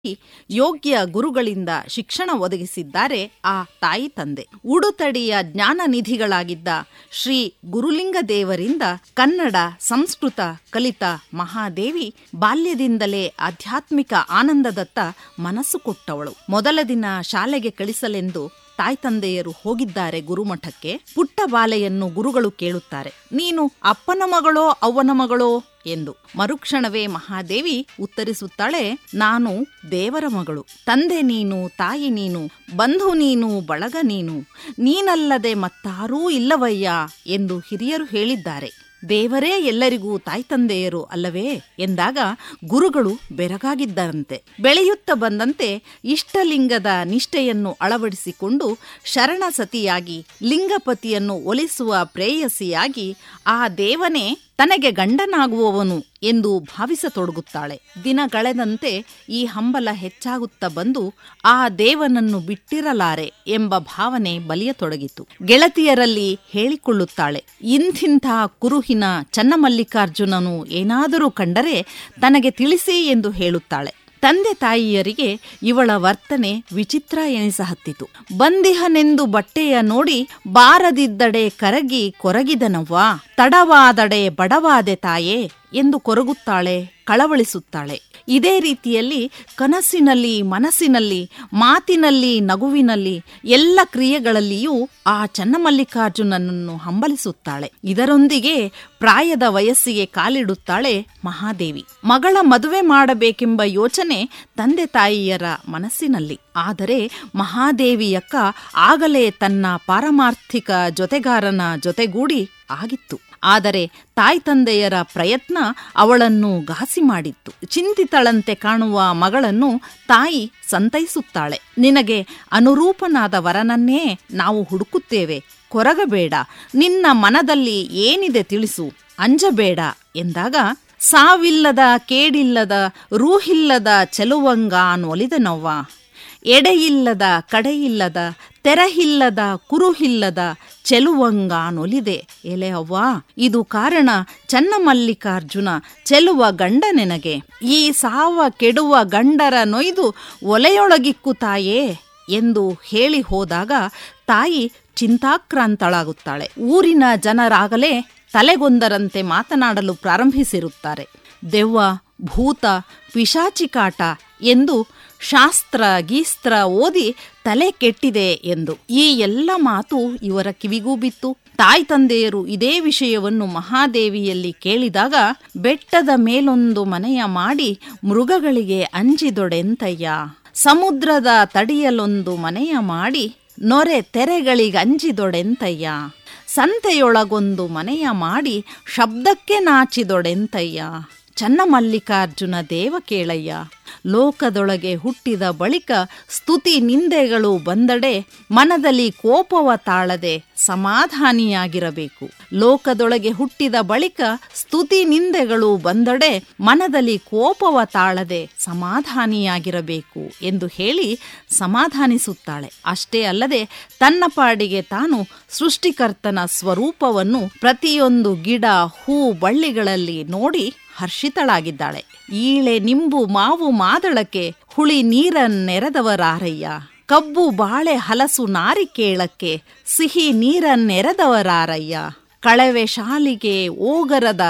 ಯೋಗ್ಯ ಗುರುಗಳಿಂದ ಶಿಕ್ಷಣ ಒದಗಿಸಿದ್ದಾರೆ ಆ ತಾಯಿ ತಂದೆ ಉಡುತಡಿಯ ಜ್ಞಾನ ನಿಧಿಗಳಾಗಿದ್ದ ಶ್ರೀ ಗುರುಲಿಂಗ ದೇವರಿಂದ ಕನ್ನಡ ಸಂಸ್ಕೃತ ಕಲಿತ ಮಹಾದೇವಿ ಬಾಲ್ಯದಿಂದಲೇ ಆಧ್ಯಾತ್ಮಿಕ ಆನಂದದತ್ತ ಮನಸ್ಸು ಕೊಟ್ಟವಳು ಮೊದಲ ದಿನ ಶಾಲೆಗೆ ಕಳಿಸಲೆಂದು ತಾಯಿ ತಂದೆಯರು ಹೋಗಿದ್ದಾರೆ ಗುರುಮಠಕ್ಕೆ ಪುಟ್ಟ ಬಾಲೆಯನ್ನು ಗುರುಗಳು ಕೇಳುತ್ತಾರೆ ನೀನು ಅಪ್ಪನ ಮಗಳೋ ಅವ್ವನ ಮಗಳೋ ಎಂದು ಮರುಕ್ಷಣವೇ ಮಹಾದೇವಿ ಉತ್ತರಿಸುತ್ತಾಳೆ ನಾನು ದೇವರ ಮಗಳು ತಂದೆ ನೀನು ತಾಯಿ ನೀನು ಬಂಧು ನೀನು ಬಳಗ ನೀನು ನೀನಲ್ಲದೆ ಮತ್ತಾರೂ ಇಲ್ಲವಯ್ಯ ಎಂದು ಹಿರಿಯರು ಹೇಳಿದ್ದಾರೆ ದೇವರೇ ಎಲ್ಲರಿಗೂ ತಾಯಿ ತಂದೆಯರು ಅಲ್ಲವೇ ಎಂದಾಗ ಗುರುಗಳು ಬೆರಗಾಗಿದ್ದರಂತೆ ಬೆಳೆಯುತ್ತ ಬಂದಂತೆ ಇಷ್ಟಲಿಂಗದ ನಿಷ್ಠೆಯನ್ನು ಅಳವಡಿಸಿಕೊಂಡು ಶರಣ ಸತಿಯಾಗಿ ಲಿಂಗಪತಿಯನ್ನು ಒಲಿಸುವ ಪ್ರೇಯಸಿಯಾಗಿ ಆ ದೇವನೇ ತನಗೆ ಗಂಡನಾಗುವವನು ಎಂದು ಭಾವಿಸತೊಡಗುತ್ತಾಳೆ ದಿನ ಕಳೆದಂತೆ ಈ ಹಂಬಲ ಹೆಚ್ಚಾಗುತ್ತಾ ಬಂದು ಆ ದೇವನನ್ನು ಬಿಟ್ಟಿರಲಾರೆ ಎಂಬ ಭಾವನೆ ಬಲಿಯತೊಡಗಿತು ಗೆಳತಿಯರಲ್ಲಿ ಹೇಳಿಕೊಳ್ಳುತ್ತಾಳೆ ಇಂಥಿಂಥ ಕುರುಹಿನ ಚನ್ನಮಲ್ಲಿಕಾರ್ಜುನನು ಏನಾದರೂ ಕಂಡರೆ ತನಗೆ ತಿಳಿಸಿ ಎಂದು ಹೇಳುತ್ತಾಳೆ ತಂದೆ ತಾಯಿಯರಿಗೆ ಇವಳ ವರ್ತನೆ ವಿಚಿತ್ರ ಎನಿಸಹತ್ತಿತು ಬಂದಿಹನೆಂದು ಬಟ್ಟೆಯ ನೋಡಿ ಬಾರದಿದ್ದಡೆ ಕರಗಿ ಕೊರಗಿದನವ್ವ ತಡವಾದಡೆ ಬಡವಾದೆ ತಾಯೇ ಎಂದು ಕೊರಗುತ್ತಾಳೆ ಕಳವಳಿಸುತ್ತಾಳೆ ಇದೇ ರೀತಿಯಲ್ಲಿ ಕನಸಿನಲ್ಲಿ ಮನಸ್ಸಿನಲ್ಲಿ ಮಾತಿನಲ್ಲಿ ನಗುವಿನಲ್ಲಿ ಎಲ್ಲ ಕ್ರಿಯೆಗಳಲ್ಲಿಯೂ ಆ ಚನ್ನಮಲ್ಲಿಕಾರ್ಜುನನನ್ನು ಹಂಬಲಿಸುತ್ತಾಳೆ ಇದರೊಂದಿಗೆ ಪ್ರಾಯದ ವಯಸ್ಸಿಗೆ ಕಾಲಿಡುತ್ತಾಳೆ ಮಹಾದೇವಿ ಮಗಳ ಮದುವೆ ಮಾಡಬೇಕೆಂಬ ಯೋಚನೆ ತಂದೆ ತಾಯಿಯರ ಮನಸ್ಸಿನಲ್ಲಿ ಆದರೆ ಮಹಾದೇವಿಯಕ್ಕ ಆಗಲೇ ತನ್ನ ಪಾರಮಾರ್ಥಿಕ ಜೊತೆಗಾರನ ಜೊತೆಗೂಡಿ ಆಗಿತ್ತು ಆದರೆ ತಾಯಿ ತಂದೆಯರ ಪ್ರಯತ್ನ ಅವಳನ್ನು ಘಾಸಿ ಮಾಡಿತ್ತು ಚಿಂತಿತಳಂತೆ ಕಾಣುವ ಮಗಳನ್ನು ತಾಯಿ ಸಂತೈಸುತ್ತಾಳೆ ನಿನಗೆ ಅನುರೂಪನಾದ ವರನನ್ನೇ ನಾವು ಹುಡುಕುತ್ತೇವೆ ಕೊರಗಬೇಡ ನಿನ್ನ ಮನದಲ್ಲಿ ಏನಿದೆ ತಿಳಿಸು ಅಂಜಬೇಡ ಎಂದಾಗ ಸಾವಿಲ್ಲದ ಕೇಡಿಲ್ಲದ ರೂಹಿಲ್ಲದ ಚೆಲುವಂಗ ಒಲಿದನವ್ವ ಎಡೆಯಿಲ್ಲದ ಕಡೆಯಿಲ್ಲದ ತೆರಹಿಲ್ಲದ ಕುರುಹಿಲ್ಲದ ಚೆಲುವಂಗಾನೊಲಿದೆ ಎಲೆ ಅವ್ವ ಇದು ಕಾರಣ ಚನ್ನಮಲ್ಲಿಕಾರ್ಜುನ ಚೆಲುವ ಗಂಡ ನೆನಗೆ ಈ ಸಾವ ಕೆಡುವ ಗಂಡರ ನೊಯ್ದು ಒಲೆಯೊಳಗಿಕ್ಕುತ್ತಾಯೇ ಎಂದು ಹೇಳಿ ಹೋದಾಗ ತಾಯಿ ಚಿಂತಾಕ್ರಾಂತಳಾಗುತ್ತಾಳೆ ಊರಿನ ಜನರಾಗಲೇ ತಲೆಗೊಂದರಂತೆ ಮಾತನಾಡಲು ಪ್ರಾರಂಭಿಸಿರುತ್ತಾರೆ ದೆವ್ವ ಭೂತ ಪಿಶಾಚಿಕಾಟ ಎಂದು ಶಾಸ್ತ್ರ ಗೀಸ್ತ್ರ ಓದಿ ತಲೆ ಕೆಟ್ಟಿದೆ ಎಂದು ಈ ಎಲ್ಲ ಮಾತು ಇವರ ಕಿವಿಗೂ ಬಿತ್ತು ತಾಯಿ ತಂದೆಯರು ಇದೇ ವಿಷಯವನ್ನು ಮಹಾದೇವಿಯಲ್ಲಿ ಕೇಳಿದಾಗ ಬೆಟ್ಟದ ಮೇಲೊಂದು ಮನೆಯ ಮಾಡಿ ಮೃಗಗಳಿಗೆ ಅಂಜಿದೊಡೆಂತಯ್ಯ ಸಮುದ್ರದ ತಡಿಯಲೊಂದು ಮನೆಯ ಮಾಡಿ ನೊರೆ ತೆರೆಗಳಿಗಂಜಿದೊಡೆಂತಯ್ಯ ಸಂತೆಯೊಳಗೊಂದು ಮನೆಯ ಮಾಡಿ ಶಬ್ದಕ್ಕೆ ನಾಚಿದೊಡೆಂತಯ್ಯ ಚನ್ನಮಲ್ಲಿಕಾರ್ಜುನ ದೇವ ಕೇಳಯ್ಯ ಲೋಕದೊಳಗೆ ಹುಟ್ಟಿದ ಬಳಿಕ ಸ್ತುತಿ ನಿಂದೆಗಳು ಬಂದಡೆ ಮನದಲ್ಲಿ ಕೋಪವ ತಾಳದೆ ಸಮಾಧಾನಿಯಾಗಿರಬೇಕು ಲೋಕದೊಳಗೆ ಹುಟ್ಟಿದ ಬಳಿಕ ಸ್ತುತಿ ನಿಂದೆಗಳು ಬಂದಡೆ ಮನದಲ್ಲಿ ಕೋಪವ ತಾಳದೆ ಸಮಾಧಾನಿಯಾಗಿರಬೇಕು ಎಂದು ಹೇಳಿ ಸಮಾಧಾನಿಸುತ್ತಾಳೆ ಅಷ್ಟೇ ಅಲ್ಲದೆ ತನ್ನ ಪಾಡಿಗೆ ತಾನು ಸೃಷ್ಟಿಕರ್ತನ ಸ್ವರೂಪವನ್ನು ಪ್ರತಿಯೊಂದು ಗಿಡ ಹೂ ಬಳ್ಳಿಗಳಲ್ಲಿ ನೋಡಿ ಹರ್ಷಿತಳಾಗಿದ್ದಾಳೆ ಈಳೆ ನಿಂಬು ಮಾವು ಮಾದಳಕ್ಕೆ ಹುಳಿ ನೀರನ್ನೆರೆದವರಾರಯ್ಯ ಕಬ್ಬು ಬಾಳೆ ಹಲಸು ನಾರಿಕೇಳಕ್ಕೆ ಸಿಹಿ ನೀರನ್ನೆರೆದವರಾರಯ್ಯ ಕಳವೆ ಶಾಲಿಗೆ ಓಗರದ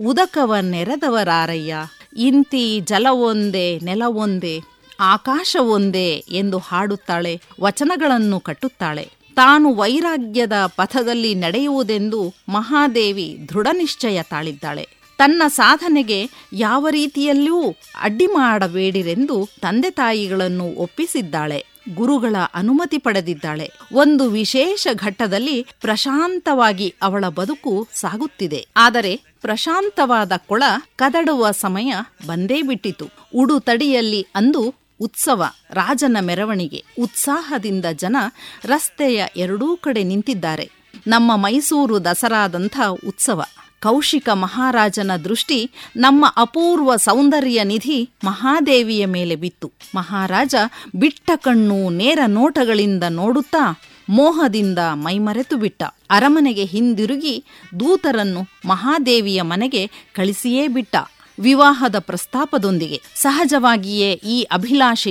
ಉದಕವನ್ನೆರೆದವರಾರಯ್ಯ ಇಂತಿ ಜಲವೊಂದೇ ನೆಲವೊಂದೇ ಆಕಾಶವೊಂದೇ ಎಂದು ಹಾಡುತ್ತಾಳೆ ವಚನಗಳನ್ನು ಕಟ್ಟುತ್ತಾಳೆ ತಾನು ವೈರಾಗ್ಯದ ಪಥದಲ್ಲಿ ನಡೆಯುವುದೆಂದು ಮಹಾದೇವಿ ದೃಢನಿಶ್ಚಯ ತಾಳಿದ್ದಾಳೆ ತನ್ನ ಸಾಧನೆಗೆ ಯಾವ ರೀತಿಯಲ್ಲೂ ಅಡ್ಡಿ ಮಾಡಬೇಡಿರೆಂದು ತಂದೆ ತಾಯಿಗಳನ್ನು ಒಪ್ಪಿಸಿದ್ದಾಳೆ ಗುರುಗಳ ಅನುಮತಿ ಪಡೆದಿದ್ದಾಳೆ ಒಂದು ವಿಶೇಷ ಘಟ್ಟದಲ್ಲಿ ಪ್ರಶಾಂತವಾಗಿ ಅವಳ ಬದುಕು ಸಾಗುತ್ತಿದೆ ಆದರೆ ಪ್ರಶಾಂತವಾದ ಕೊಳ ಕದಡುವ ಸಮಯ ಬಂದೇ ಬಿಟ್ಟಿತು ಉಡು ತಡಿಯಲ್ಲಿ ಅಂದು ಉತ್ಸವ ರಾಜನ ಮೆರವಣಿಗೆ ಉತ್ಸಾಹದಿಂದ ಜನ ರಸ್ತೆಯ ಎರಡೂ ಕಡೆ ನಿಂತಿದ್ದಾರೆ ನಮ್ಮ ಮೈಸೂರು ದಸರಾದಂಥ ಉತ್ಸವ ಕೌಶಿಕ ಮಹಾರಾಜನ ದೃಷ್ಟಿ ನಮ್ಮ ಅಪೂರ್ವ ಸೌಂದರ್ಯ ನಿಧಿ ಮಹಾದೇವಿಯ ಮೇಲೆ ಬಿತ್ತು ಮಹಾರಾಜ ಬಿಟ್ಟ ಕಣ್ಣು ನೇರ ನೋಟಗಳಿಂದ ನೋಡುತ್ತಾ ಮೋಹದಿಂದ ಮೈಮರೆತು ಬಿಟ್ಟ ಅರಮನೆಗೆ ಹಿಂದಿರುಗಿ ದೂತರನ್ನು ಮಹಾದೇವಿಯ ಮನೆಗೆ ಕಳಿಸಿಯೇ ಬಿಟ್ಟ ವಿವಾಹದ ಪ್ರಸ್ತಾಪದೊಂದಿಗೆ ಸಹಜವಾಗಿಯೇ ಈ ಅಭಿಲಾಷೆ